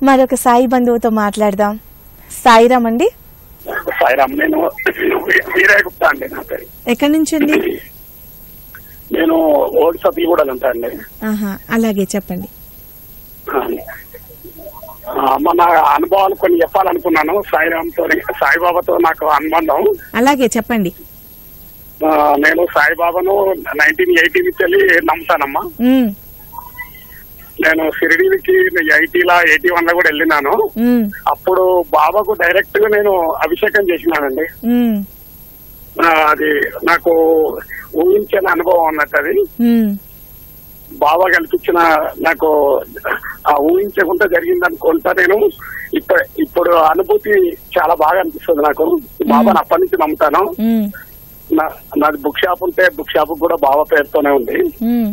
మరొక సాయి బంధువుతో మాట్లాడదాం సాయిరామ్ అండి సాయిరామ్ నేను వీరే గుప్తా అండి నా పేరు ఎక్కడి నుంచి అండి నేను ఓడి సభ్యులు కూడా ఉంటా అండి ఆహా అలాగే చెప్పండి ఆ, మన అనుభవాలు కొన్ని చెప్పాలనుకున్నాను సాయిరామ్తో సాయిబాబాతో నాకు అనుబంధం అలాగే చెప్పండి ఆ, నేను సాయిబాబాను నైన్టీన్ ఎయిటీ నుంచి వెళ్ళి నమ్ముతానమ్మా ఉమ్, నేను షిరిడీకి ఎయిటీలా ఎయిటీ వన్ లో కూడా వెళ్ళినాను ఉమ్, అప్పుడు బాబాకు డైరెక్ట్ గా నేను అభిషేకం చేసినానండి ఉమ్, ఆ, అది నాకు ఊహించని అనుభవం అన్నట్టు అది ఉమ్, బాబా కల్పించిన నాకు ఆ ఊహించకుండా జరిగింది అనుకుంటా నేను ఇప్పుడు ఇప్పుడు అనుభూతి చాలా బాగా అనిపిస్తుంది నాకు బాబాని అప్పటి నుంచి నమ్ముతాను ఉమ్, నా- నాది బుక్ షాప్ ఉంటే బుక్ షాప్ కూడా బాబా పేరుతోనే ఉంది ఉమ్,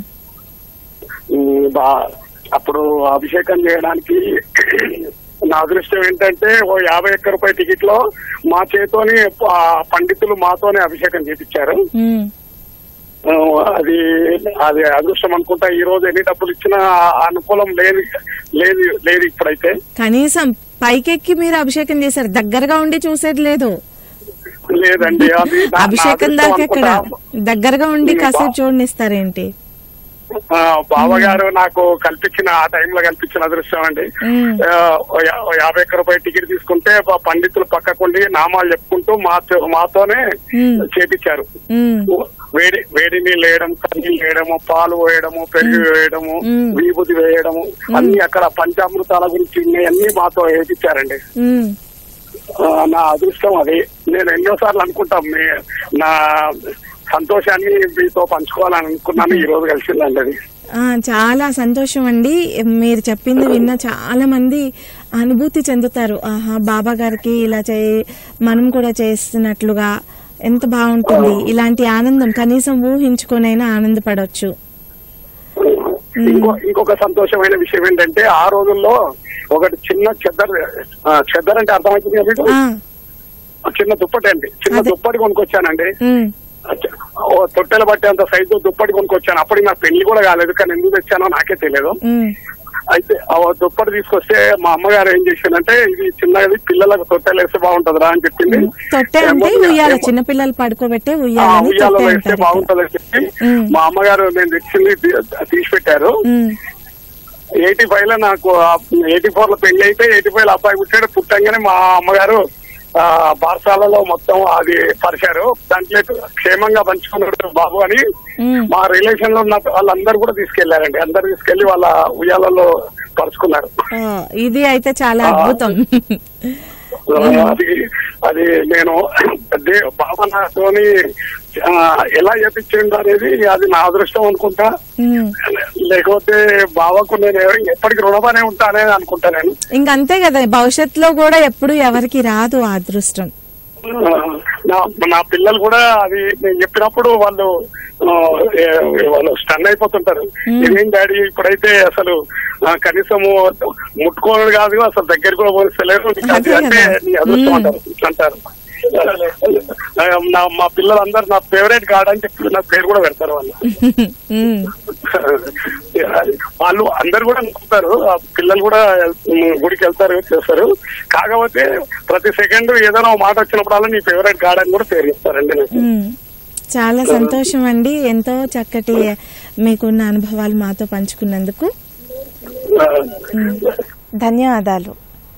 ఉమ్, బా అప్పుడు అభిషేకం చేయడానికి నా అదృష్టం ఏంటంటే ఓ యాభై ఒక్క రూపాయ టికెట్ లో మా చేతోని ఆ పండితులు మాతోనే అభిషేకం చేపించారు ఉమ్. ఆ, అది అది అదృష్టం అనుకుంటా ఈ రోజు ఎన్ని డబ్బులు ఇచ్చినా అనుకూలం లేదు లేదు లేదు ఇప్పుడైతే కనీసం పైకెక్కి మీరు అభిషేకం చేశారు దగ్గరగా ఉండి చూసేది లేదు లేదండి అది నా- నా అభిషేకం అదృష్టం దాకా ఎక్కడ అనుకుంటా. దగ్గరగా ఉండి మీ కాసేపు బా- చూడనిస్తారేంటి ఆ, బావగారు నాకు కల్పించిన ఆ టైంలో కల్పించిన అదృష్టం అండి మ్మ్. ఆ, ఓ యా- ఓ యాభై ఒక్క రూపాయల టికెట్ తీసుకుంటే ఆ పండితులు పక్కకుండి నామాలు చెప్పుకుంటూ మాతో మాతోనే మ్మ్. చేపించారు ఉమ్, వేడి వేడి నీళ్ళు వేయడం కన్నీళ్ళు వేయడము పాలు వేయడము పెరుగు వేయడము మ్మ్. విభూతి వేయడము అన్ని అక్కడ పంచామృతాల గురించి అన్ని మాతో వేయించారండి ఉమ్. ఆ, నా అదృష్టం అది నేను ఎన్నోసార్లు అనుకుంటాం మీ నా సంతోషాన్ని మీతో పంచుకోవాలని అనుకున్నాను ఈ రోజు కలిసిందండి అది ఆ, చాలా సంతోషం అండి మీరు చెప్పింది విన్న చాలా మంది అనుభూతి చెందుతారు ఆహా బాబా గారికి ఇలా చే మనం కూడా చేస్తున్నట్లుగా ఎంత బాగుంటుంది ఇలాంటి ఆనందం కనీసం ఊహించుకొనైనా ఆనందపడవచ్చు ఇంకో ఇంకొక సంతోషమైన విషయం ఏంటంటే ఆ రోజుల్లో ఒకటి చిన్న చెద్దర్ ఆ, చెద్దర్ అంటే అర్థమవుతుంది కదా మీకు? ఆ, చిన్న దుప్పటి అండి చిన్న అదే. దుప్పటి కొనుక్కొచ్చానండి ఉమ్, ఓ తొట్టెలు పట్టేంత సైజు దుప్పటి కొనుక్కొచ్చాను అప్పటికి నా పెళ్లి కూడా కాలేదు కానీ ఎందుకు తెచ్చానో నాకే తెలియదు ఉమ్, అయితే ఆ దుప్పటి తీసుకొస్తే మా అమ్మగారు ఏం చేసిందంటే ఇది చిన్నది పిల్లలకు తొట్టెలు వేస్తే బాగుంటదిరా అని చెప్పింది తొట్టె అంటే ఏమో- ఉయ్యాల ఏమో- చిన్నపిల్లలు పడుకోబెట్టే ఆ, ఉయ్యాలని ఉయ్యాలలో తొట్టె వేస్తే అంటారు బాగుంటది అని చెప్పి ఉమ్. మా అమ్మగారు నేను తెచ్చింది తీ- తీసి పెట్టారు ఉమ్, ఎయిటీ ఫైవ్ లో నాకు ఎయిటీ ఫోర్ లో పెళ్లి అయితే ఎయిటీ ఫైవ్ లో అబ్బాయి పుట్టాడు పుట్టంగానే మా అమ్మగారు ఆ, బారసాలలో మొత్తం అది పరిచారు దాంట్లో క్షేమంగా పంచుకున్నాడు బాబు అని ఉమ్. మా రిలేషన్ లో ఉన్న వాళ్ళందరూ కూడా తీసుకెళ్లారండి అందరు తీసుకెళ్లి వాళ్ళ ఉయ్యాలలో పరుచుకున్నారు ఆ, ఇది అయితే చాలా అద్భుతం అది అది నేను దే- బాబా నాతోని ఆ, ఎలా చేపించిండు అనేది అది నా అదృష్టం అనుకుంటా ఉమ్. లేకపోతే బాబాకు నేను ఎప్పటికి రుణపనే ఉంటానే అనుకుంటా నేను ఇంకంతే కదా భవిష్యత్తులో కూడా ఎప్పుడు ఎవరికి రాదు ఆ అదృష్టం ఆ, నా నా పిల్లలు కూడా అది నేను చెప్పినప్పుడు వాళ్ళు ఆ, ఏ- వాళ్ళు స్టన్ అయిపోతుంటారు ఇదేం డాడీ ఇప్పుడైతే అసలు ఆ, కనీసము ముట్టుకోవడం కాదు అసలు దగ్గర కూడా పోలిస్తలేరు నీకు అది అదే అంటే కదా. నీ అదృష్టం మ్మ్. అంటారు ఇట్లా అంటారు ఆ, నా మా పిల్లలందరూ నా ఫేవరెట్ గాడ్ అని చెప్పి నా పేరు కూడా పెడతారు వాళ్ళు ఉమ్. వాళ్ళు అందరు కూడా నమ్ముతారు ఆ పిల్లలు కూడా ఉమ్, గుడికి వెళ్తారు చేస్తారు కాకపోతే ప్రతి సెకండ్ ఏదైనా ఒక మాట వచ్చినప్పుడల్లా నీ ఫేవరెట్ గార్డ్ అని కూడా పేరు చెప్తారండి నాకు ఉమ్. చాలా సంతోషం అండి ఎంతో చక్కటి మీకున్న అనుభవాలు మాతో పంచుకున్నందుకు ఆ, ఉమ్. ధన్యవాదాలు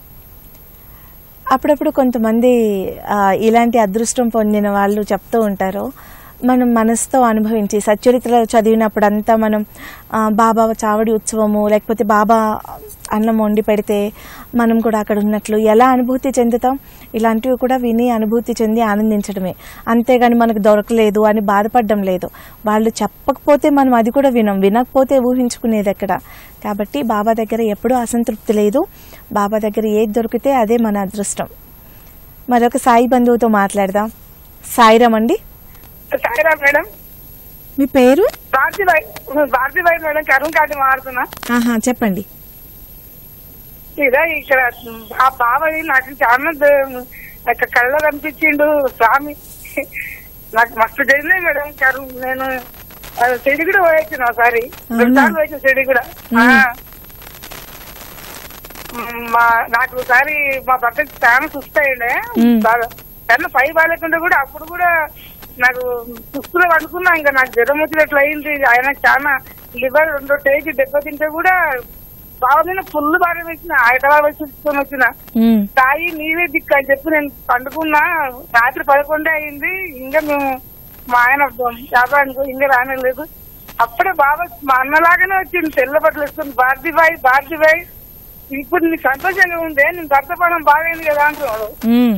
అప్పుడప్పుడు కొంతమంది ఆ, ఇలాంటి అదృష్టం పొందిన వాళ్ళు చెప్తూ ఉంటారు మనం మనసుతో అనుభవించి సచ్చరిత్రలో చదివినప్పుడంతా మనం ఆ, బాబా చావడి ఉత్సవము లేకపోతే బాబా అన్నం వండి పెడితే మనం కూడా అక్కడ ఉన్నట్లు ఎలా అనుభూతి చెందుతాం ఇలాంటివి కూడా విని అనుభూతి చెంది ఆనందించడమే అంతేగాని మనకు దొరకలేదు అని బాధపడడం లేదు వాళ్ళు చెప్పకపోతే మనం అది కూడా వినం వినకపోతే ఊహించుకునేది ఎక్కడ కాబట్టి బాబా దగ్గర ఎప్పుడూ అసంతృప్తి లేదు బాబా దగ్గర ఏది దొరికితే అదే మన అదృష్టం మరొక సాయి బంధువుతో మాట్లాడదాం సాయిరామ్ అండి సాయిరా మేడం మీ పేరు భారతీబాయి భారతీబాయి మేడం కరుణ్ కాటి మారుతున్నా ఆహా చెప్పండి ఇదా ఇక్కడ ఆ బాబాయ్ నాకు చాలా ద- నాకు కళ్ళలో కనిపించిండు స్వామి నాకు మస్తు జరిగినాయి మేడం కరుణ్ నేను ఆ, చెడి కూడా పోయొచ్చిన ఒకసారి అవునా? రెండుసార్లు పోయించిన చెడి కూడా ఆ. మ్, మా నాకు ఒకసారి మా భర్తకి చాలా సుస్థ అయ్యండే మ్. బాగా కన్నా పై బాగాలేకుండా కూడా అప్పుడు కూడా నాకు సుస్తులో పడుకున్నా ఇంకా నాకు జ్వరం వచ్చినట్లు అయింది ఆయన చాలా లివర్ రెండో టేజ్ దెబ్బతింటే కూడా బాగా మీద ఫుల్ బాగా వేసిన హైదరాబాద్ వచ్చి తీసుకొని వచ్చిన ఉమ్, తాయి నీవే దిక్కు అని చెప్పి నేను పండుకున్నా రాత్రి పదకొండే అయింది ఇంకా మేము మా ఆయన వ్యాపారానికి ఇంకా రానేలేదు అప్పుడే బాబా మా అన్నలాగానే వచ్చింది తెల్ల బట్టలు వేసుకుని భారతిబాయ్ భారతిబాయ్ ఇప్పుడు నీకు సంతోషంగా ఉందే నేను భర్తపడం బాగైంది కదా అంటున్నాడు ఉమ్,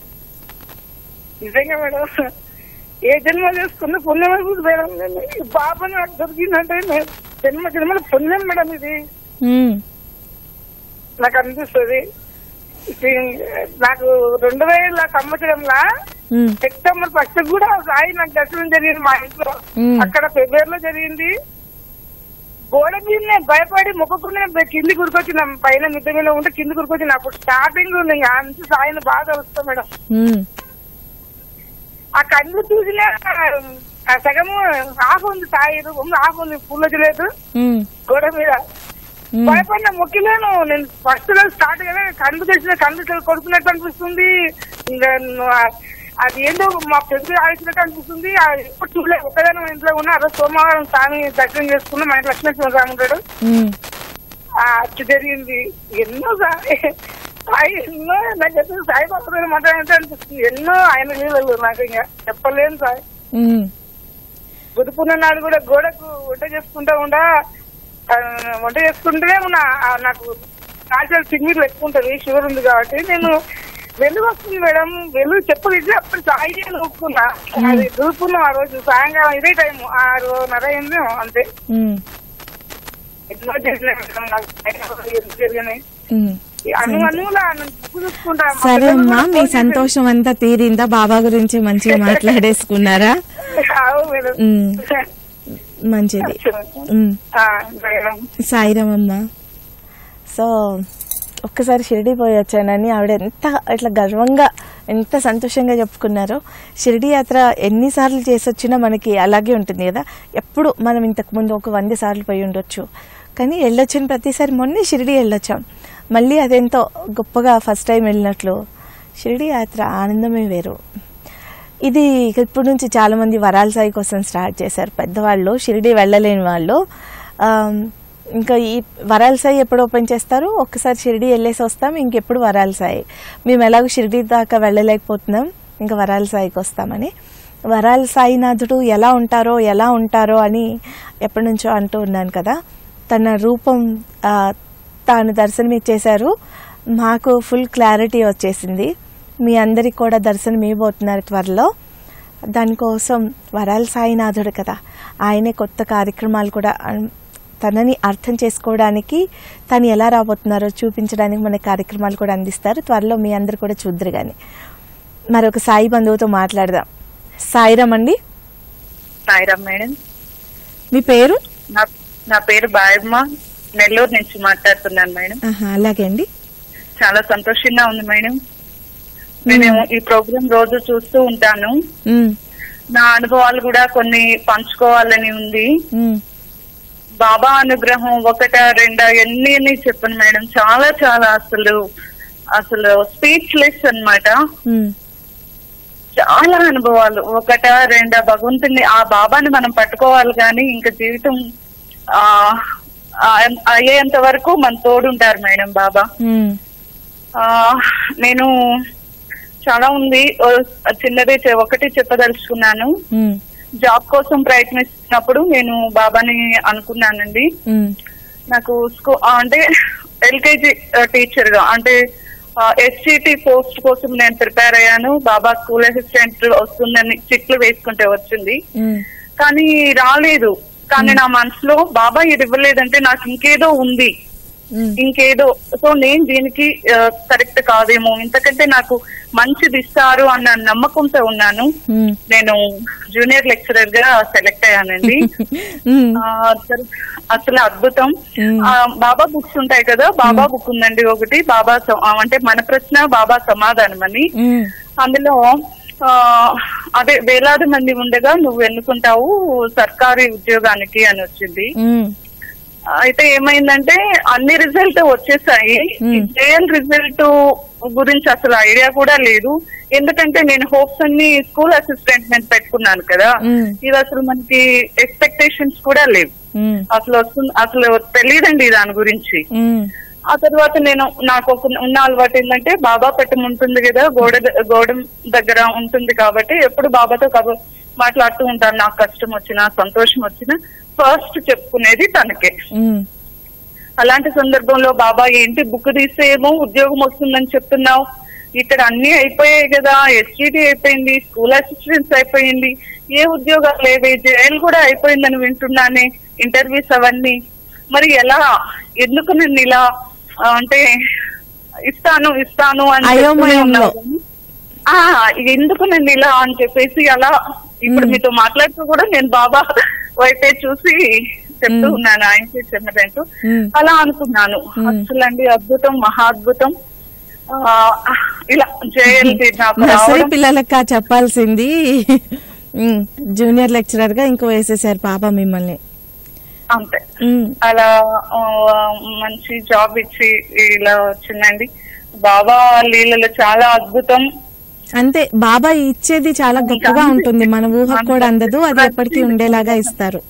నిజంగా మేడం ఏ జన్మ చేసుకున్న పుణ్యం అయిపోతుంది మేడం నేను ఈ బాబా నాకు దొరికిందంటే నేను జన్మ జన్మల పుణ్యం మేడం ఇది ఉమ్, నాకు అనిపిస్తుంది ఇది నాకు రెండు వేల సంవత్సరంలా ఉమ్, సెప్టెంబర్ ఫస్ట్ కూడా సాయి నాకు దర్శనం జరిగింది మా ఇంట్లో మ్మ్. అక్కడ ఫిబ్రవరిలో జరిగింది గోడ మీద భయపడి మొక్కకునే కింది కురికొచ్చిన పైన మిద్ద మీద ఉంటే కింది కురికొచ్చిన అప్పుడు స్టార్టింగ్ ఇంకా అంత సాయిని బాగా వస్తాం మేడం ఉమ్, ఆ కళ్ళు చూసిన ఆ సగము ఆఫ్ ఉంది సాయి రూపం ఆఫ్ ఉంది పూల లేదు ఉమ్, గోడ మీద ఉమ్, భయపడిన మొక్కిలేను నేను ఫస్ట్ రోజు స్టార్ట్ కదా కళ్ళు తెచ్చిన కళ్ళు తె- కొడుకున్నట్టు అనిపిస్తుంది ఇంకా ను- ఆ- అది ఏందో మా పెద్ద ఆడిచినట్టు అనిపిస్తుంది ఆ ఎప్పుడు చూడలేదు ఒక్కదాని మా ఇంట్లో ఉన్నా అదే సోమవారం స్వామి దర్శనం చేసుకున్నా మా ఇంట్లో లక్ష్మీ స్వామి ఉంటాడు ఉమ్, ఆ అచ్చు జరిగింది ఎన్నో సాయి సాయి ఎన్నో నాకు అసలు సాయిబాబా మాట్లాడినట్టు అనిపిస్తుంది ఎన్నో ఆయన లీలలు నాకు ఇంకా చెప్పలేను సాయి ఉమ్, గురుపున్న నాడు కూడా గోడకు వంట చేసుకుంటా ఉండా ఆ, వంట చేసుకుంటూనే ఉన్నా ఆ, నాకు కాల్చాలి సిగ్నల్ ఎక్కువ ఉంటది షుగర్ ఉంది కాబట్టి నేను వెలుగు వస్తుంది మేడం వెలుగు చెప్పులు ఇచ్చి అప్పుడు సాయి నూపుకున్నా అది దూపుకున్నాం ఆ రోజు సాయంకాలం ఇదే టైం ఆరున్నర అయింది అంతే ఉమ్, ఎన్నో జరిగినాయి మేడం నాకు సాయంకాలం ఎందుకు జరిగినాయి ఉమ్. అను అనులా బుక్ చూసుకుంటా మా సరే పిల్లలు అమ్మా కూడా మీ ఫోన్ సంతోషం అంతా తీరిందా బాబా గురించి మంచిగా మాట్లాడేసుకున్నారా చేసి- అవు మేడం ఉమ్. మంచిది ఉమ్. ఆ, మేడం సాయిరామ్ అమ్మ సో ఒక్కసారి షిరిడి పోయి వచ్చానని ఆవిడ ఎంత ఇట్లా గర్వంగా ఎంత సంతోషంగా చెప్పుకున్నారో షిరిడి యాత్ర ఎన్నిసార్లు చేసి వచ్చినా మనకి అలాగే ఉంటుంది కదా ఎప్పుడు మనం ఇంతకు ముందు ఒక వంద సార్లు పోయి ఉండొచ్చు కానీ వెళ్ళొచ్చిన ప్రతిసారి మొన్నే షిరిడి వెళ్ళొచ్చాం మళ్ళీ అదెంతో గొప్పగా ఫస్ట్ టైం వెళ్ళినట్లు షిరిడి యాత్ర ఆనందమే వేరు ఇది ఇప్పటి నుంచి చాలా మంది వరాల సాయి కోసం స్టార్ట్ చేశారు పెద్దవాళ్ళు షిరిడి వెళ్ళలేని వాళ్ళు ఆమ్, ఇంకా ఈ వరాల సాయి ఎప్పుడు ఓపెన్ చేస్తారు ఒక్కసారి షిరిడి వెళ్ళేసి వస్తాం ఇంకెప్పుడు వరాల సాయి మేము ఎలాగో షిరిడి దాకా వెళ్ళలేకపోతున్నాం ఇంకా వరాల సాయికి వస్తామని వరాల సాయినాథుడు ఎలా ఉంటారో ఎలా ఉంటారో అని ఎప్పటి నుంచో అంటూ ఉన్నాను కదా తన రూపం ఆ, తాను దర్శనం ఇచ్చేశారు మాకు ఫుల్ క్లారిటీ వచ్చేసింది మీ అందరికి కూడా దర్శనం ఇవ్వబోతున్నారు త్వరలో దానికోసం వరాల సాయినాథుడు కదా ఆయనే కొత్త కార్యక్రమాలు కూడా అన్- తనని అర్థం చేసుకోవడానికి తను ఎలా రాబోతున్నారో చూపించడానికి మన కార్యక్రమాలు కూడా అందిస్తారు త్వరలో మీ అందరు కూడా చూద్దరు కానీ మరొక సాయి బంధువుతో మాట్లాడదాం సాయిరామ్ అండి సాయిరామ్ మేడం మీ పేరు నా నా పేరు బాయమ్మ నెల్లూరు నుంచి మాట్లాడుతున్నాను మేడం ఆహా, అలాగే అండి చాలా సంతోషంగా ఉంది మేడం నేను ఈ ప్రోగ్రామ్ రోజు చూస్తూ ఉంటాను ఉమ్, నా అనుభవాలు కూడా కొన్ని పంచుకోవాలని ఉంది ఉమ్, బాబా అనుగ్రహం ఒకట రెండా ఎన్ని ఎన్ని చెప్పను మేడం చాలా చాలా అసలు అసలు స్పీచ్ లెస్ అన్నమాట ఉమ్, చాలా అనుభవాలు ఒకట రెండా భగవంతుని ఆ బాబాని మనం పట్టుకోవాలి కానీ ఇంకా జీవితం ఆ ఆ, అయ్యేంత వరకు మన తోడుంటారు మేడం బాబా ఉమ్, ఆ నేను చాలా ఉంది ఓ, చిన్నదే చె- ఒకటి చెప్పదలుచుకున్నాను ఉమ్, జాబ్ కోసం ప్రయత్నిస్తున్నప్పుడు నేను బాబాని అనుకున్నానండి ఉమ్, నాకు స్కూ ఆ, అంటే ఎల్కేజీ టీచర్ గా అంటే ఎస్సిటి పోస్ట్ కోసం నేను ప్రిపేర్ అయ్యాను బాబా స్కూల్ అసిస్టెంట్ వస్తుందని చిట్లు వేసుకుంటే వచ్చింది ఉమ్, కానీ రాలేదు కానీ నా మనసులో బాబా ఇది ఇవ్వలేదంటే నాకు ఇంకేదో ఉంది ఉమ్, ఇంకేదో సో నేను దీనికి కరెక్ట్ కాదేమో ఇంతకంటే నాకు మంచిది ఇస్తారు అన్న నమ్మకంతో ఉన్నాను ఉమ్, నేను జూనియర్ లెక్చరర్ గా సెలెక్ట్ అయ్యానండి ఉమ్, ఆ, అసలు- అసలు అద్భుతం మ్మ్. ఆ, బాబా బుక్స్ ఉంటాయి కదా బాబా బుక్ ఉందండి ఒకటి బాబా స- ఆ, అంటే మన ప్రశ్న బాబా సమాధానం అని ఉమ్, అందులో ఆ, అదే వేలాది మంది ఉండగా నువ్వు ఎన్నుకుంటావు సర్కారీ ఉద్యోగానికి అని వచ్చింది ఉమ్, అయితే ఏమైందంటే అన్ని రిజల్ట్ వచ్చేసాయి Hmm. జేఎల్ రిజల్ట్ గురించి అసలు ఐడియా కూడా లేదు ఎందుకంటే నేను హోప్స్ అన్ని స్కూల్ అసిస్టెంట్ నేను పెట్టుకున్నాను కదా Hmm. ఇది అసలు మనకి ఎక్స్పెక్టేషన్స్ కూడా లేవు ఉమ్, అసలు వస్తుంది అసలు తెలియదండి దాని గురించి ఉమ్, ఆ తర్వాత నేను నాకు ఒక ఉన్న అలవాటు ఏంటంటే బాబా పెట్టం ఉంటుంది కదా గోడ గోడ దగ్గర ఉంటుంది కాబట్టి ఎప్పుడు బాబాతో కబ మాట్లాడుతూ ఉంటాను నాకు కష్టం వచ్చినా సంతోషం వచ్చినా ఫస్ట్ చెప్పుకునేది తనకే ఉమ్, అలాంటి సందర్భంలో బాబా ఏంటి బుక్ తీస్తే ఏమో ఉద్యోగం వస్తుందని చెప్తున్నావు ఇక్కడ అన్ని అయిపోయాయి కదా ఎస్టీటీ అయిపోయింది స్కూల్ అసిస్టెంట్స్ అయిపోయింది ఏ ఉద్యోగాలు లేవే జైలు కూడా అయిపోయిందని వింటున్నానే ఇంటర్వ్యూస్ అవన్నీ మరి ఎలా ఎందుకు నేను ఇలా ఆ, అంటే ఇస్తాను ఇస్తాను అని చెప్తూనే అయోమయంలో. ఉన్నావు కానీ, ఆ ఎందుకు నేను ఇలా అని చెప్పేసి అలా ఇప్పుడు మ్మ్. మీతో మాట్లాడుతూ కూడా నేను బాబా వైపే చూసి చెప్తూ మ్మ్. ఉన్నాను ఆయన చెప్పినట్టు మ్మ్. అలా అనుకున్నాను మ్మ్. అసలు అండి అద్భుతం మహా అద్భుతం ఆ, ఇలా జయంతి నాకు నర్సరీ రావడం పిల్లలకా చెప్పాల్సింది ఉమ్, జూనియర్ లెక్చరర్ గా ఇంకో వేసేసారు పాప మిమ్మల్ని అంతే ఉమ్, అలా ఆ, మంచి జాబ్ ఇచ్చి ఇలా వచ్చిందండి బాబా లీలలో చాలా అద్భుతం అంతే బాబా ఇచ్చేది చాలా గొప్పగా ఉంటుంది మన ఊహకు కూడా అందదు అది ఎప్పటికీ ఉండేలాగా ఇస్తారు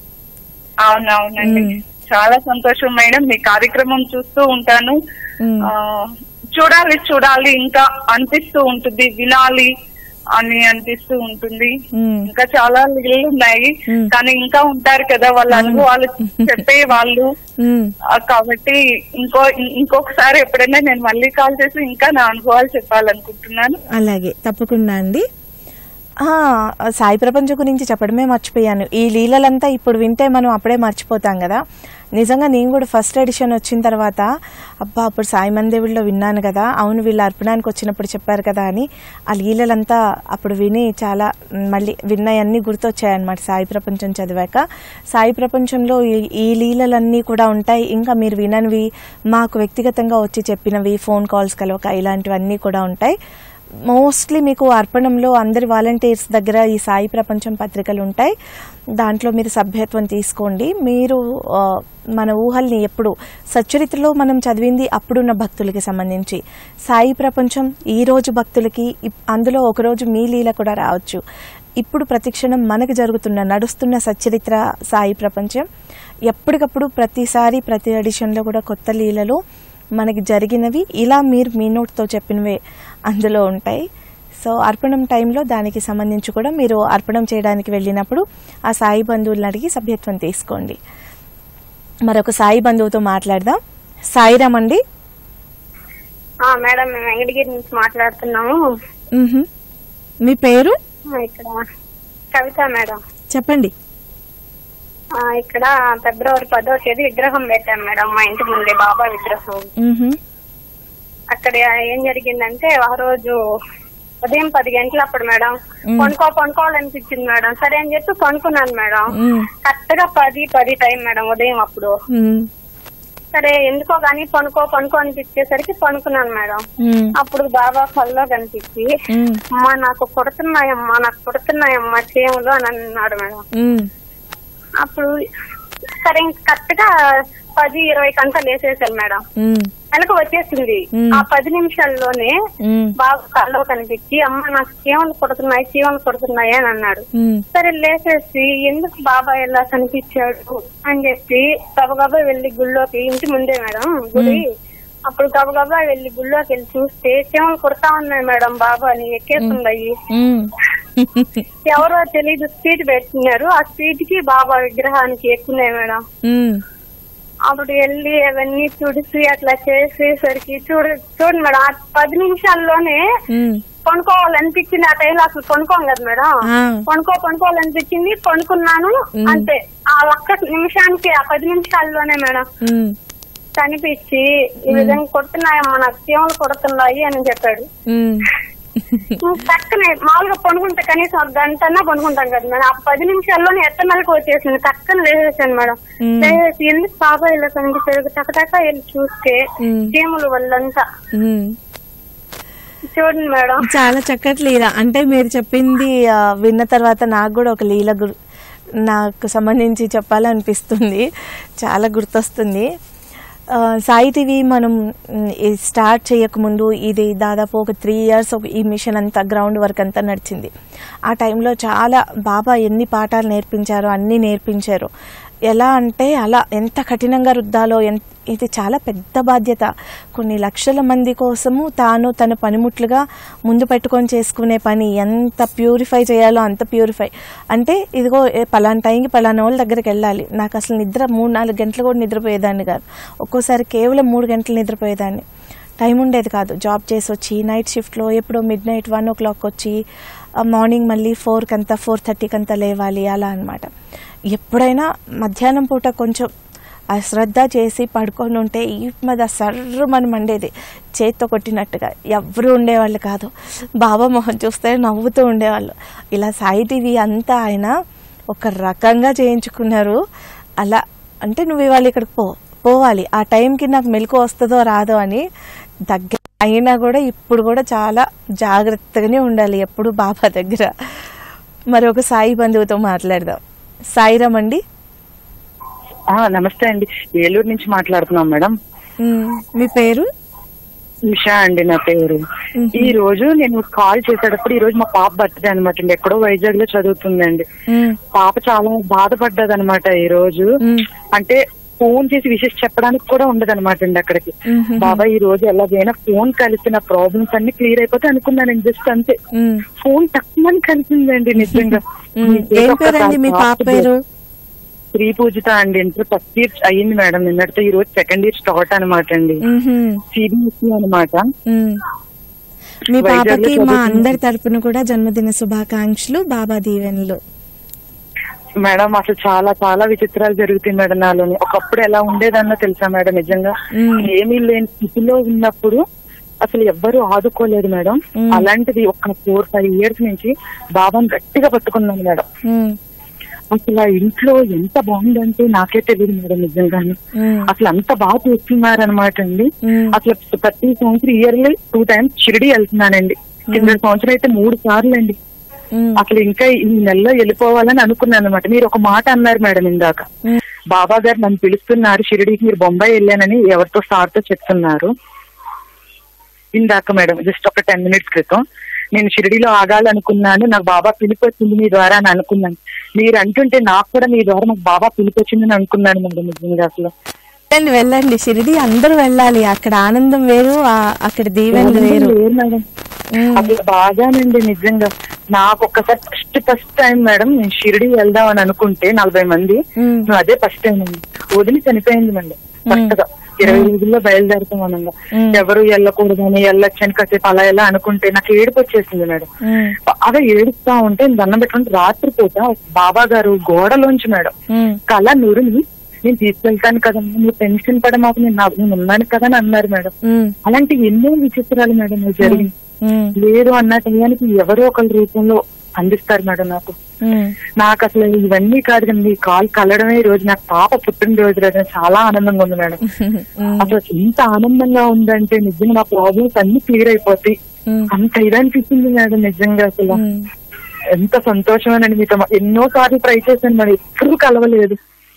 అవునవునండి మ్మ్. చాలా సంతోషం మేడం మీ కార్యక్రమం చూస్తూ ఉంటాను మ్మ్. ఆ, చూడాలి చూడాలి ఇంకా అనిపిస్తూ ఉంటుంది వినాలి అని అనిపిస్తూ ఉంటుంది మ్మ్. ఇంకా చాలా లీలలు ఉన్నాయి మ్మ్. కానీ ఇంకా ఉంటారు కదా వాళ్ళ అవును. అనుభవాలు చెప్పే వాళ్ళు ఉమ్, ఆ, కాబట్టి ఇంకో ఇంకొకసారి ఎప్పుడైనా నేను మళ్ళీ కాల్ చేసి ఇంకా నా అనుభవాలు చెప్పాలనుకుంటున్నాను అలాగే తప్పకుండా అండి ఆ, సాయి ప్రపంచం గురించి చెప్పడమే మర్చిపోయాను ఈ లీలలంతా ఇప్పుడు వింటే మనం అప్పుడే మర్చిపోతాం కదా నిజంగా నేను కూడా ఫస్ట్ ఎడిషన్ వచ్చిన తర్వాత అబ్బా అప్పుడు సాయి మందేవుల్లో విన్నాను కదా అవును వీళ్ళు అర్పణానికి వచ్చినప్పుడు చెప్పారు కదా అని ఆ లీలలంతా అప్పుడు విని చాలా మళ్ళీ విన్నయన్నీ గుర్తొచ్చాయన్నమాట సాయి ప్రపంచం చదివాక సాయి ప్రపంచంలో ఈ- ఈ లీలలన్నీ కూడా ఉంటాయి ఇంకా మీరు విననివి మాకు వ్యక్తిగతంగా వచ్చి చెప్పినవి ఫోన్ కాల్స్ కలవక ఇలాంటివన్నీ కూడా ఉంటాయి మోస్ట్లీ మీకు అర్పణంలో అందరి వాలంటీర్స్ దగ్గర ఈ సాయి ప్రపంచం పత్రికలు ఉంటాయి దాంట్లో మీరు సభ్యత్వం తీసుకోండి మీరు ఆ, మన ఊహల్ని ఎప్పుడు సచ్చరిత్రలో మనం చదివింది అప్పుడున్న భక్తులకి సంబంధించి సాయి ప్రపంచం ఈ రోజు భక్తులకి ఇప్- అందులో ఒకరోజు మీ లీల కూడా రావచ్చు ఇప్పుడు ప్రతిక్షణం మనకు జరుగుతున్న నడుస్తున్న సచ్చరిత్ర సాయి ప్రపంచం ఎప్పటికప్పుడు ప్రతిసారి ప్రతి ఎడిషన్లో కూడా కొత్త లీలలు మనకి జరిగినవి ఇలా మీరు మీ నోట్తో చెప్పినవే అందులో ఉంటాయి సో అర్పణం టైంలో దానికి సంబంధించి కూడా మీరు అర్పణం చేయడానికి వెళ్ళినప్పుడు ఆ సాయి బంధువులను అడిగి సభ్యత్వం తీసుకోండి మరొక సాయి బంధువుతో మాట్లాడదాం సాయిరామ్ అండి ఆ, మేడం మేము వెంకటగిరి నుంచి మాట్లాడుతున్నాము మ్హూ. మీ పేరు ఆ, ఇక్కడ కవిత మేడం చెప్పండి ఆ, ఇక్కడ ఫిబ్రవరి పదో తేదీ విగ్రహం పెట్టాం మేడం మా ఇంటి ముందే బాబా విగ్రహం మ్హూ. అక్కడ ఏం జరిగిందంటే ఆ రోజు ఉదయం పది గంటలు అప్పుడు మేడం మ్. కొనుక్కో కొనుక్కోవాలనిపించింది మేడం సరే అని చెప్పి కొనుక్కున్నాను మేడం మ్. కరెక్ట్ గా పది పది టైం మేడం ఉదయం అప్పుడు మ్. సరే ఎందుకో గానీ కొనుక్కో కొనుక్కో అనిపించేసరికి కొనుక్కున్నాను మేడం మ్. అప్పుడు బాబా కల్లో కనిపించి మ్. అమ్మా నాకు పుడుతున్నాయమ్మా నాకు పుడుతున్నాయమ్మా చేములు అని అన్నాడు మేడం మ్. అప్పుడు సరే కరెక్ట్ గా పది ఇరవై గంటలు వేసేసాను మేడం మ్. వెనక వచ్చేసింది మ్. ఆ పది నిమిషాల్లోనే మ్. బాగా కల్లో కనిపించి అమ్మ నాకు చీమలు కొడుతున్నాయి చీమలు కొడుతున్నాయి అని అన్నాడు మ్. సరే లేచేసి ఎందుకు బాబా ఎలా కనిపించాడు అని చెప్పి గబగబా వెళ్లి గుళ్ళోకి ఇంటి ముందే మేడం గుడి అప్పుడు గబగబా వెళ్లి గుళ్ళోకి వెళ్ళి చూస్తే చీమలు కొడతా ఉన్నాయి మేడం బాబాని ఎక్కేస్తున్నాయి మ్. ఎవరో తెలీదు స్పీడ్ పెడుతున్నారు ఆ స్పీడ్ కి బాబా విగ్రహానికి ఎక్కున్నాయి మేడం మ్. అప్పుడు వెళ్ళి అవన్నీ తుడిసి అట్లా చేసేసరికి చూడ చూడండి మేడం ఆ పది నిమిషాల్లోనే మ్. కొనుక్కోవాలనిపించింది ఆ టైంలో అసలు కొనుక్కోం కదా మేడం ఆ. కొనుక్కో కొనుక్కోవాలనిపించింది కొనుక్కున్నాను మ్. అంతే ఆ ఒక్క నిమిషానికి ఆ పది నిమిషాల్లోనే మేడం మ్. కనిపించి ఈ విధంగా కొడుతున్నాయమ్మా నాకు చీమలు కొడుతున్నాయి అని చెప్పాడు మ్. పక్కనే మామూలుగా పనుకుంటే కనీసం ఒక గంట అన్నా పనుకుంటాం కదా మేడం ఆ పది నిమిషాల్లోనే ఎత్తమెలకు వచ్చేసింది పక్కన లేచేసాను మేడం మ్. లేచేసి ఎందుకు బాబా ఇలా కనిపించాడు టకటక వెళ్ళి చూస్తే మ్. చీమలు వాళ్ళంతా మ్. చూడండి మేడం చాలా చక్కటి లీల అంటే మీరు చెప్పింది ఆ, విన్న తర్వాత నాకు కూడా ఒక లీల గుర్ నాకు సంబంధించి చెప్పాలనిపిస్తుంది చాలా గుర్తొస్తుంది ఆ, సాయి టీవీ మనం మ్, ఈ స్టార్ట్ చేయకముందు ఇది దాదాపు ఒక త్రీ ఇయర్స్ ఒక ఈ మిషన్ అంతా గ్రౌండ్ వర్క్ అంతా నడిచింది ఆ టైంలో చాలా బాబా ఎన్ని పాఠాలు నేర్పించారో అన్నీ నేర్పించారు ఎలా అంటే అలా ఎంత కఠినంగా రుద్దాలో ఎంత ఇది చాలా పెద్ద బాధ్యత కొన్ని లక్షల మంది కోసము తాను తన పనిముట్లుగా ముందు పెట్టుకొని చేసుకునే పని ఎంత ప్యూరిఫై చేయాలో అంత ప్యూరిఫై అంటే ఇదిగో ఏ పలానా టైంకి పలానా వాళ్ళ దగ్గరికి వెళ్ళాలి నాకు అసలు నిద్ర మూడు నాలుగు గంటలు కూడా నిద్రపోయేదాన్ని కాదు ఒక్కోసారి కేవలం మూడు గంటలు నిద్రపోయేదాన్ని టైం ఉండేది కాదు జాబ్ చేసి వచ్చి నైట్ షిఫ్ట్లో ఎప్పుడో midnight one o'clock వచ్చి ఆ మార్నింగ్ మళ్ళీ ఫోర్కి అంతా ఫోర్ థర్టీకి అంతా లేవాలి అలా అనమాట ఎప్పుడైనా మధ్యాహ్నం పూట కొంచెం అశ్రద్ధ చేసి పడుకొని ఉంటే ఈ మీద సర్రు మన మండేది చేత్తో కొట్టినట్టుగా ఎవరు ఉండేవాళ్ళు కాదు బాబా మొహం చూస్తే నవ్వుతూ ఉండేవాళ్ళు ఇలా సాయి టీవీ అంతా ఆయన ఒక రకంగా చేయించుకున్నారు అలా అంటే నువ్వు ఇవాళ ఇక్కడికి పో పోవాలి ఆ టైంకి నాకు మెలకు వస్తుందో రాదో అని దగ్గర అయినా కూడా ఇప్పుడు కూడా చాలా జాగ్రత్తగానే ఉండాలి ఎప్పుడు బాబా దగ్గర మరి ఒక సాయి బంధువుతో మాట్లాడదాం సాయిరామ్ అండి ఆ, నమస్తే అండి ఏలూరు నుంచి మాట్లాడుతున్నాం మేడం మ్, మీ పేరు ఉషా అండి నా పేరు ఈ రోజు నేను కాల్ చేసేటప్పుడు ఈ రోజు మా పాప బర్త్డే అనమాట అండి ఎక్కడో వైజాగ్ లో చదువుతుందండి మ్, పాప చాలా బాధపడ్డది అనమాట ఈ రోజు మ్, అంటే ఫోన్ చేసి విషయం చెప్పడానికి కూడా ఉండదు అనమాట అండి అక్కడికి మ్మ్. బాబా ఈ రోజు ఎలాగైనా ఫోన్ కలిసిన ప్రాబ్లమ్స్ అన్ని క్లియర్ అయిపోతే అనుకున్నాను జస్ట్ అంతే మ్, ఫోన్ తక్కువ కలిసిందండి నిజంగా మ్. ఏం పేరండి మీ పాప పేరు శ్రీ పూజిత అండి ఇంటర్ ఫస్ట్ ఇయర్ అయ్యింది మేడం నిన్నటితో ఈ రోజు సెకండ్ ఇయర్ స్టార్ట్ అనమాట అండి మ్హమ్. సిబిఎస్ఈ అనమాట మ్. మీ వైజాగ్లో పాపకి మా చదువుతుంది. అందరి తరపున కూడా జన్మదిన శుభాకాంక్షలు బాబా దీవెనలు మేడం అసలు చాలా చాలా విచిత్రాలు జరుగుతాయి మేడం నాలోని ఒకప్పుడు ఎలా ఉండేదన్నో తెలుసా మేడం నిజంగా మ్. ఏమీ లేని స్థితిలో ఉన్నప్పుడు అసలు ఎవ్వరూ ఆదుకోలేదు మేడం మ్. అలాంటిది ఒక ఫోర్ ఫైవ్ ఇయర్స్ నుంచి బాబాను గట్టిగా పట్టుకున్నాను మేడం మ్, అసలు ఆ ఇంట్లో ఎంత బాగుందంటే నాకే తెలియదు మేడం నిజంగానే మ్, అసలు అంత బాగా చూస్తున్నారు అనమాట అండి మ్. అసలు ప్రతి సంవత్సరం ఇయర్లీ టూ టైమ్స్ షిరిడి వెళ్తున్నానండి కింద సంవత్సరం అయితే మూడు సార్లు అండి మ్, అసలు ఇంకా ఈ నెలలో వెళ్ళిపోవాలని అనుకున్నాను అనమాట మీరు ఒక మాట అన్నారు మేడం ఇందాక మ్. బాబా గారు నన్ను పిలుస్తున్నారు షిరిడీకి మీరు బొంబాయి వెళ్ళానని ఎవరితో సార్తో చెప్తున్నారు ఇందాక మేడం జస్ట్ ఒక టెన్ మినిట్స్ క్రితం నేను షిరిడీలో ఆగాలనుకున్నాను నాకు బాబా పిలుపు వచ్చింది మీ ద్వారా అని అనుకున్నాను మీరు అంటుంటే నాకు కూడా మీ ద్వారా నాకు బాబా పిలుపు వచ్చిందని అనుకున్నాను మేడం నిజంగా అసలు వెళ్ళండి వెళ్ళండి షిరిడి అందరూ వెళ్ళాలి అక్కడ ఆనందం వేరు ఆ- అక్కడ దీవెనలు వేరు లేదు మేడం మ్, అసలు బాగానండి నిజంగా నాకు ఒక్కసారి ఫస్ట్ ఫస్ట్ టైం మేడం నేను షిరిడి వెళ్దాం అని అనుకుంటే నలభై మంది మ్, నువ్వు అదే ఫస్ట్ టైం అండి వదిలి చనిపోయింది మండి ఫస్ట్ గా ఇరవై రోజుల్లో బయలుదేరుతాం అనంగా మ్. ఎవరు వెళ్ళకూడదని వెళ్ళొచ్చని కాసేపు అలా ఎలా అనుకుంటే నాకు ఏడుపు వచ్చేసింది మేడం మ్, బాగా ఏడుస్తా ఉంటే నేను దండం పెట్టుకుంటే రాత్రిపూట బాబా గారు గోడలోంచి మేడం మ్, కళ నూరుని నేను తీసుకెళ్తాను కదా నువ్వు టెన్షన్ పడ మాకు నేను నాకు నేను ఉన్నాను కదా అని అన్నారు మేడం మ్, అలాంటి ఎన్నో విచిత్రాలు మేడం ఇవి జరిగింది మ్, లేదు అన్న టయానికి ఎవరో ఒకరి రూపంలో అందిస్తారు మేడం నాకు మ్, నాకు అసలు ఇవన్నీ కాదు కానీ ఈ కాల్ కలడమే ఈ రోజు నాకు పాప పుట్టినరోజు రోజు నాకు చాలా ఆనందంగా ఉంది మేడం మ్, అసలు ఎంత ఆనందంగా ఉందంటే నిజంగా నా ప్రాబ్లమ్స్ అన్ని క్లియర్ అయిపోతాయి మ్, అంత ఇది అనిపిస్తుంది మేడం నిజంగా అసలు మ్. ఎంత సంతోషమేనండి మీతో మా- ఎన్నో సార్లు ట్రై చేశాను మరి ఎప్పుడు కలవలేదు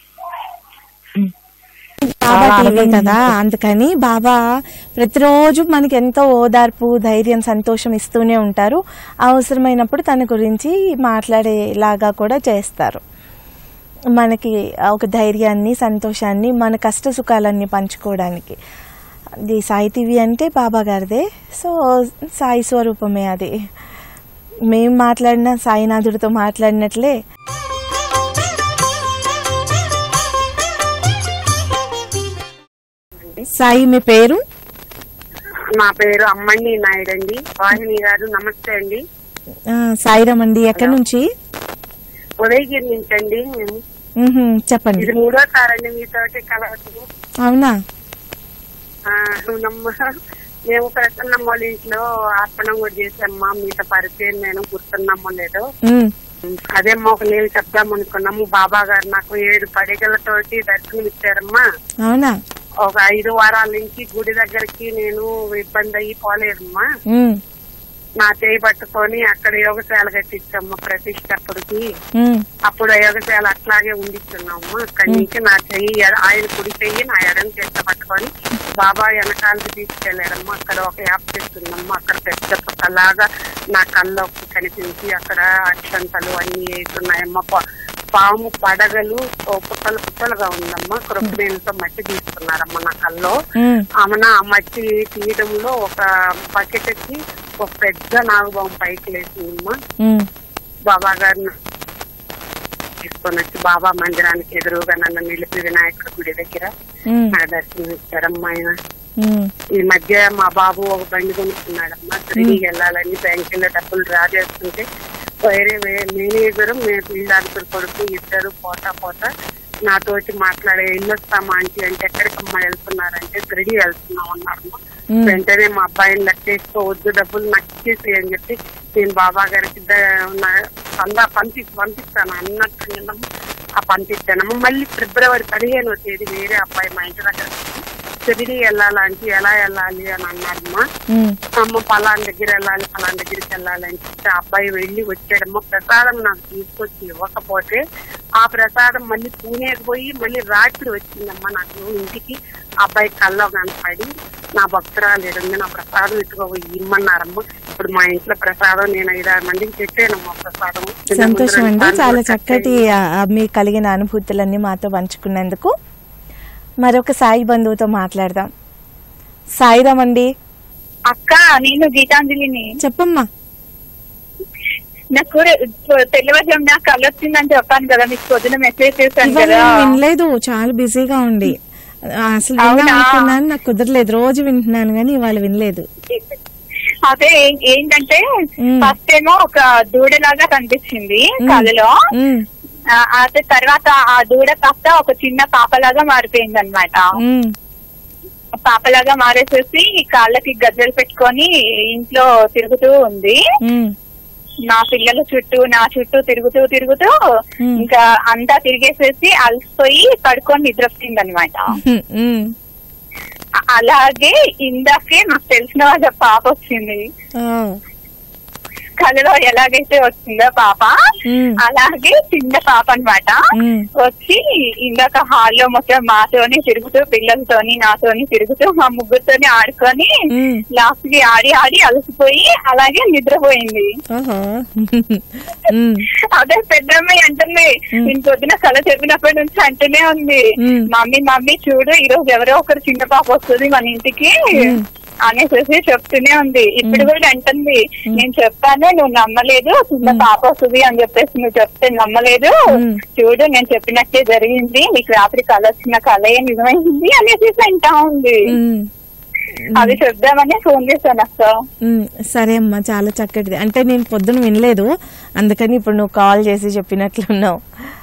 బాబా చాలా టీవీ ఆనందంగా కదా అందుకని బాబా ప్రతిరోజు మనకి ఎంతో ఓదార్పు ధైర్యం సంతోషం ఇస్తూనే ఉంటారు అవసరమైనప్పుడు తన గురించి మాట్లాడేలాగా కూడా చేస్తారు మనకి ఒక ధైర్యాన్ని సంతోషాన్ని మన కష్ట సుఖాలన్నీ పంచుకోవడానికి అది సాయి టీవీ అంటే బాబా గారిదే సో సాయి స్వరూపమే అది మేము మాట్లాడిన సాయినాథుడితో మాట్లాడినట్లే సాయి మీ పేరు నా పేరు అమ్మండి నాయుడు అండి వాహిని గారు నమస్తే అండి ఆ, సాయిరామ్ అండి ఎక్కడి నుంచి ఉదయగిరి నుంచి అండి మేము మ్హూ, చెప్పండి ఇది మూడోసారి అండి మీతోటి కలవటం అవునా ఆ, అవునమ్మ మేము ప్రసన్నమ్మ వాళ్ళ ఇంట్లో అర్పణం కూడా చేసామ్మా మీతో పరిచయం నేను గుర్తున్నామో లేదో మ్, అదేమ్మా ఒక నేను చెప్దాం అనుకున్నాము బాబా గారు నాకు ఏడు పడిగలతోటి దర్శనం ఇచ్చారమ్మా అవునా ఒక ఐదు వారాల నుంచి గుడి దగ్గరికి నేను ఇబ్బంది అయ్యి పోలేదమ్మా మ్, నా చేయి పట్టుకొని అక్కడ యోగశాల కట్టించమ్మ ప్రతిష్ట అప్పటికి ఉమ్, అప్పుడు యోగశాల అట్లాగే ఉండిస్తున్నాము అక్కడి నుంచి నా చెయ్యి ఎడ- ఆయన కుడి చెయ్యి నా ఎడం చేత పట్టుకొని బాబా వెనకాలకి తీసుకెళ్లారమ్మా అక్కడ ఒక యాప్ చేస్తుందమ్మా అక్కడ పెద్ద పుట్టలాగా నా కళ్ళకి కనిపించి అక్కడ అక్షంతలు అన్ని వేస్తున్నాయమ్మా పా- పాము పడగలు ఓ పుట్టలు పుట్టలుగా ఉందమ్మా కృపణతో మట్టి తీసుకున్నారమ్మా నా కల్లో ఉమ్, ఆమెన ఆ మట్టి తీయడంలో ఒక బకెట్ ఎక్కి ఒక పెద్ద నాగుబాము పైకి లేచిందమ్మా ఉమ్, బాబా గారిని తీసుకొని వచ్చి బాబా మందిరానికి ఎదురుగా నన్ను నిలిపి వినాయకుడి గుడి దగ్గర ఉమ్, నా దర్శనం ఇచ్చారమ్మా ఆయన ఉమ్, ఈ మధ్య మా బాబు ఒక బండి కొనుక్కున్నాడమ్మా తిరిగి వెళ్ళాలని బ్యాంకులో డబ్బులు డ్రా చేస్తుంటే వేరే వే- మేనేజర్ మేము పిల్లాడుతున్న కొడుకు ఇద్దరు పోతా పోతా నాతోటి మాట్లాడే ఇల్లు వస్తామా ఆంటీ అంటే ఎక్కడికమ్మా వెళ్తున్నారంటే తిరిగి వెళ్తున్నాం అన్నారమ్మా ఉమ్. వెంటనే మా అబ్బాయిని లెక్కేసుకోవద్దు డబ్బులు నాకు ఇచ్చేసి అని చెప్పి నేను బాబా గారికి ద- నా- చందా పంపి పంపిస్తాను అన్నట్టు నిన్నమ్మ ఆ పంపిస్తానమ్మ మళ్ళీ ఫిబ్రవరి పదిహేనో తేదీ వేరే అబ్బాయి మా ఇంటి దగ్గర తిరిగి వెళ్ళాలంటే ఎలా వెళ్ళాలి అని అన్నారమ్మా ఉమ్, అమ్మ పలాన్ దగ్గర వెళ్ళాలి పలాన్ దగ్గరికి వెళ్ళాలి అని చెప్తే ఆ అబ్బాయి వెళ్ళి వచ్చాడమ్మ ప్రసాదం నాకు తీసుకొచ్చి ఇవ్వకపోతే ఆ ప్రసాదం మళ్ళీ పూణేకి పోయి మళ్ళీ రాత్రి వచ్చిందమ్మా నాకు ఇంటికి ఆ అబ్బాయి కల్లో కనపడి నా భక్తురాలు ఎడుంది నా ప్రసాదం ఎత్తుకోపోయి ఇమ్మన్నారమ్మ ఇప్పుడు మా ఇంట్లో ప్రసాదం నేను ఐదారు మందికి పెట్టానమ్మా ప్రసాదం సంతోషం అండి చాలా చక్కటి ఆ, ఆ, మీకు కలిగిన అనుభూతులన్నీ మాతో పంచుకున్నందుకు మరొక సాయి బంధువుతో మాట్లాడదాం సాయిరామ్ అండి అక్క నేను గీతాంజలిని చెప్పమ్మా నాకు తెల్లవారుజాము నాకు కళ్ళు వచ్చిందని చెప్పాను కదా మీకు పొద్దున మెసేజ్ చేశాను ఇవాళ కదా నేను వినలేదు చాలా బిజీగా ఉండి ఆ, అసలు విందాం అవునా? అనుకున్నాను నాకు కుదరలేదు రోజు వింటున్నాను కానీ ఇవాళ వినలేదు అదే ఏం- ఏంటంటే మ్. ఫస్ట్ ఏమో ఒక దూడలాగా కనిపించింది మ్. కళలో ఉమ్, ఆ, అదే తర్వాత ఆ దూడ కాస్త ఒక చిన్న పాపలాగా మారిపోయింది అనమాట ఉమ్, పాపలాగా మారేసేసి కాళ్ళకి గజ్జలు పెట్టుకొని ఇంట్లో తిరుగుతూ ఉంది ఉమ్, నా పిల్లల చుట్టూ నా చుట్టూ తిరుగుతూ తిరుగుతూ మ్. ఇంకా అంతా తిరిగేసేసి అలసిపోయి పడుకొని నిద్రపోయింది అనమాట ఉమ్, ఉమ్. అలాగే ఇందాకే నాకు తెలిసిన వాళ్ళ పాప వచ్చింది ఓ, కళలో ఎలాగైతే వచ్చిందో పాప మ్. అలాగే చిన్న పాప అన్నమాట మ్. వచ్చి ఇందాక హాల్లో మొత్తం మాతోని తిరుగుతూ పిల్లలతోని నాతోని తిరుగుతూ మా ముగ్గురితోని ఆడుకొని మ్. లాస్ట్ కి ఆడి ఆడి అలసిపోయి అలాగే నిద్రపోయింది ఓహో ఉమ్, అదే పెద్దమ్మాయి అంటుంది మ్. నేను పొద్దున కళ చెప్పినప్పటి నుంచి అంటూనే ఉంది మ్. మమ్మీ మమ్మీ చూడు ఈ రోజు ఎవరో ఒకరు చిన్న పాప వస్తుంది మన ఇంటికి మ్. అనేసి చెప్తూనే ఉంది ఇప్పుడు కూడా అంటుంది నేను చెప్పాను నువ్వు నమ్మలేదు చిన్న పాప వస్తుంది అని చెప్పేసి నువ్వు చెప్తే నమ్మలేదు మ్. చూడు నేను చెప్పినట్టే జరిగింది నీకు రాత్రి కళ వచ్చిన కళ నిజమైంది అనేసి అంటా ఉంది ఉమ్. అది చెప్దామని ఫోన్ చేశాను అక్క ఉమ్, సరే అమ్మా చాలా చక్కటిది అంటే నేను పొద్దున వినలేదు అందుకని ఇప్పుడు నువ్వు కాల్ చేసి చెప్పినట్లున్నావు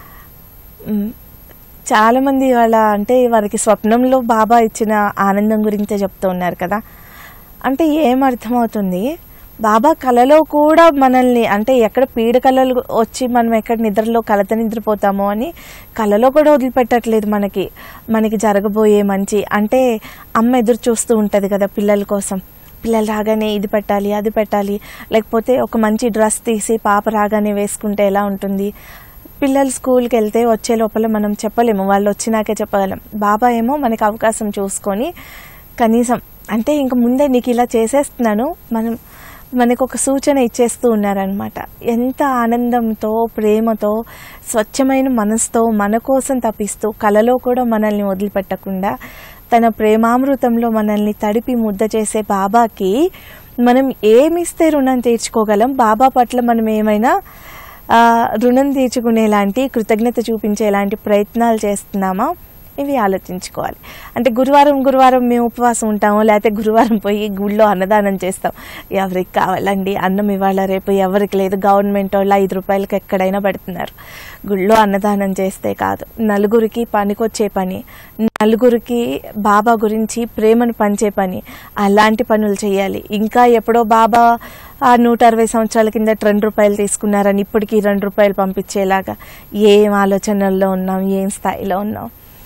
ఉమ్, చాలా మంది వాళ్ళ అంటే వారికి స్వప్నంలో బాబా ఇచ్చిన ఆనందం గురించే చెప్తూ ఉన్నారు కదా అంటే ఏం అర్థమవుతుంది బాబా కలలో కూడా మనల్ని అంటే ఎక్కడ పీడ కళలు వచ్చి మనం ఎక్కడ నిద్రలో కలత నిద్రపోతామో అని కలలో కూడా వదిలిపెట్టట్లేదు మనకి మనకి జరగబోయే మంచి అంటే అమ్మ ఎదురు చూస్తూ ఉంటుంది కదా పిల్లల కోసం పిల్లలు రాగానే ఇది పెట్టాలి అది పెట్టాలి లేకపోతే ఒక మంచి డ్రెస్ తీసి పాప రాగానే వేసుకుంటే ఎలా ఉంటుంది పిల్లలు స్కూల్కి వెళ్తే వచ్చే లోపల మనం చెప్పలేము వాళ్ళు వచ్చినాకే చెప్పగలం బాబా ఏమో మనకి అవకాశం చూసుకొని కనీసం అంటే ఇంక ముందే నీకు ఇలా చేసేస్తున్నాను మనం మనకు ఒక సూచన ఇచ్చేస్తూ ఉన్నారనమాట ఎంత ఆనందంతో ప్రేమతో స్వచ్ఛమైన మనసుతో మన కోసం తప్పిస్తూ కలలో కూడా మనల్ని వదిలిపెట్టకుండా తన ప్రేమామృతంలో మనల్ని తడిపి ముద్ద చేసే బాబాకి మనం ఏమిస్తే రుణం తీర్చుకోగలం బాబా పట్ల మనం ఏమైనా ఆ, రుణం తీర్చుకునేలాంటి కృతజ్ఞత చూపించేలాంటి ప్రయత్నాలు చేస్తున్నామా ఇవి ఆలోచించుకోవాలి అంటే గురువారం గురువారం మేము ఉపవాసం ఉంటాము లేకపోతే గురువారం పోయి గుళ్ళో అన్నదానం చేస్తాం ఎవరికి కావాలండి అన్నం ఇవాళ రేపు ఎవరికి లేదు గవర్నమెంట్ వాళ్ళు ఐదు రూపాయలకి ఎక్కడైనా పెడుతున్నారు గుళ్ళో అన్నదానం చేస్తే కాదు నలుగురికి పనికొచ్చే పని నలుగురికి బాబా గురించి ప్రేమను పంచే పని అలాంటి పనులు చేయాలి ఇంకా ఎప్పుడో బాబా ఆ నూట అరవై సంవత్సరాల కింద రెండు రూపాయలు తీసుకున్నారని ఇప్పటికీ రెండు రూపాయలు పంపించేలాగా ఏం ఆలోచనల్లో ఉన్నాం ఏం స్థాయిలో ఉన్నాం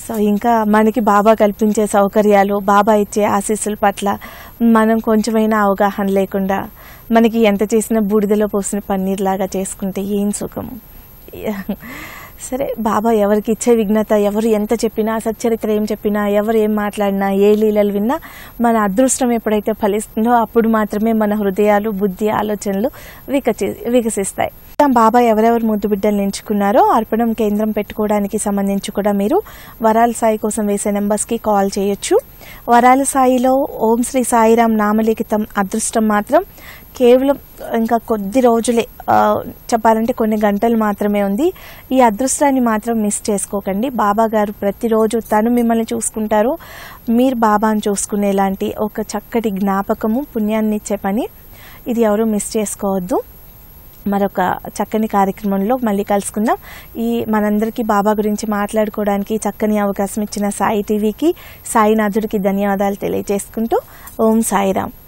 సో ఇంకా మనకి బాబా కల్పించే సౌకర్యాలు బాబా ఇచ్చే ఆశీస్సుల పట్ల మనం కొంచెమైనా అవగాహన లేకుండా మనకి ఎంత చేసినా బూడిదలో పోసిన పన్నీర్ లాగా చేసుకుంటే ఏం సుఖము సరే బాబా ఎవరికి ఇచ్చే విఘ్నత ఎవరు ఎంత చెప్పినా సచ్చరిత్ర ఏం చెప్పినా ఎవరు ఏం మాట్లాడినా ఏ లీలలు విన్నా మన అదృష్టం ఎప్పుడైతే ఫలిస్తుందో అప్పుడు మాత్రమే మన హృదయాలు బుద్ధి ఆలోచనలు వికసి వికసిస్తాయి బాబా ఎవరెవరు ముద్దు బిడ్డలు ఎంచుకున్నారో అర్పణం కేంద్రం పెట్టుకోవడానికి సంబంధించి కూడా మీరు వరాల సాయి కోసం వేసే నెంబర్స్కి కాల్ చేయొచ్చు వరాల సాయిలో ఓం శ్రీ సాయిరాం నామలిఖితం అదృష్టం మాత్రం కేవలం ఇంకా కొద్ది రోజులే ఆ, చెప్పాలంటే కొన్ని గంటలు మాత్రమే ఉంది ఈ అదృష్టాన్ని మాత్రం మిస్ చేసుకోకండి బాబా గారు ప్రతిరోజు తను మిమ్మల్ని చూసుకుంటారు మీరు బాబాను చూసుకునేలాంటి ఒక చక్కటి జ్ఞాపకము పుణ్యాన్ని ఇచ్చే పని ఇది ఎవరు మిస్ చేసుకోవద్దు మరొక చక్కని కార్యక్రమంలో మళ్ళీ కలుసుకుందాం ఈ మనందరికీ బాబా గురించి మాట్లాడుకోవడానికి చక్కని అవకాశం ఇచ్చిన సాయి టీవీకి సాయినాథుడికి ధన్యవాదాలు తెలియజేసుకుంటూ ఓం సాయిరామ్